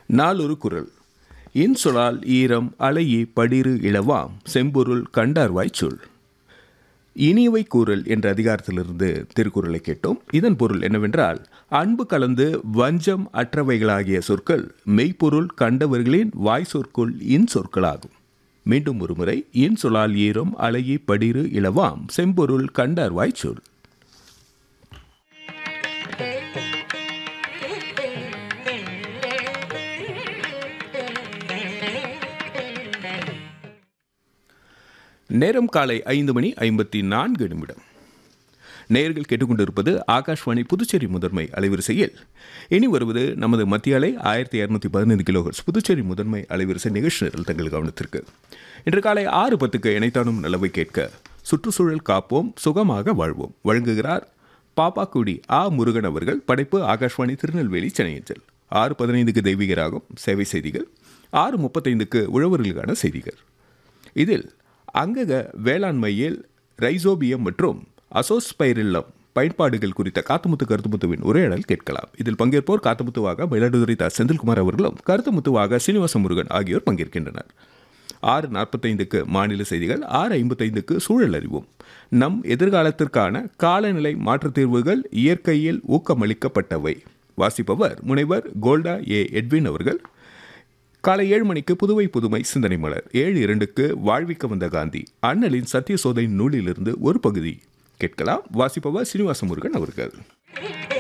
நாளொரு குரல் இன்சொலால் ஈரம் அலையி படிறு இளவாம் செம்பொருள் கண்டார்வாய்ச் சொல் இனியவை கூறல் என்ற அதிகாரத்திலிருந்து திருக்குறளை கேட்டோம் இதன் பொருள் என்னவென்றால் அன்பு கலந்து வஞ்சம் அற்றவைகளாகிய சொற்கள் மெய்ப்பொருள் கண்டவர்களின் வாய் சொற்குள் இன் சொற்களாகும் மீண்டும் ஒருமுறை இன் சொலால் ஈரம் அலையி படிறு இளவாம் செம்பொருள் கண்டார்வாய்ச் சொல் நேரம் காலை ஐந்து மணி ஐம்பத்தி நான்கு நிமிடம் நேர்கள் கேட்டுக்கொண்டிருப்பது ஆகாஷ்வாணி புதுச்சேரி முதன்மை அலைவரிசையில் இனி வருவது நமது மத்திய அலை ஆயிரத்தி இரநூத்தி பதினைந்து கிலோஹர்ஸ் புதுச்சேரி முதன்மை அலைவரிசை நிகழ்ச்சி நிரல் தங்கள் கவனத்திற்கு இன்று காலை ஆறு பத்துக்கு இணைத்தானும் நிலவை கேட்க சுற்றுச்சூழல் காப்போம் சுகமாக வாழ்வோம் வழங்குகிறார் பாப்பாக்குடி ஆ முருகன் அவர்கள் படைப்பு ஆகாஷ்வாணி திருநெல்வேலி சென்னையஞ்சல் ஆறு பதினைந்துக்கு தெய்வீக ராகம் சேவை செய்திகள் ஆறு முப்பத்தைந்துக்கு உழவர்களுக்கான செய்திகள் இதில் அங்கக வேளாண்மையில் ரைசோபியம் மற்றும் அசோஸ்பைரில்லம் பயன்பாடுகள் குறித்த காத்துமுத்து கருத்துமுத்துவின் உரையாடல் கேட்கலாம் இதில் பங்கேற்போர் காத்துமுத்துவாக மயிலாடுதுறை தா செந்தில்குமார் அவர்களும் கருத்துமுத்துவாக சீனிவாச முருகன் ஆகியோர் பங்கேற்கின்றனர் ஆறு நாற்பத்தைந்துக்கு மாநில செய்திகள் ஆறு ஐம்பத்தைந்துக்கு சூழல் அறிவோம் நம் எதிர்காலத்திற்கான காலநிலை மாற்றுத் தீர்வுகள் இயற்கையில் ஊக்கமளிக்கப்பட்டவை வாசிப்பவர் முனைவர் கோல்டா ஏ எட்வின் அவர்கள் காலை ஏழு மணிக்கு புதுவை புதுமை சிந்தனை மலர் ஏழு இரண்டுக்கு வாழ்விக்க வந்த காந்தி அண்ணலின் சத்திய சோதனை நூலிலிருந்து ஒரு பகுதி கேட்கலாம் வாசிப்பவர் சீனிவாச முருகன் அவர்கள்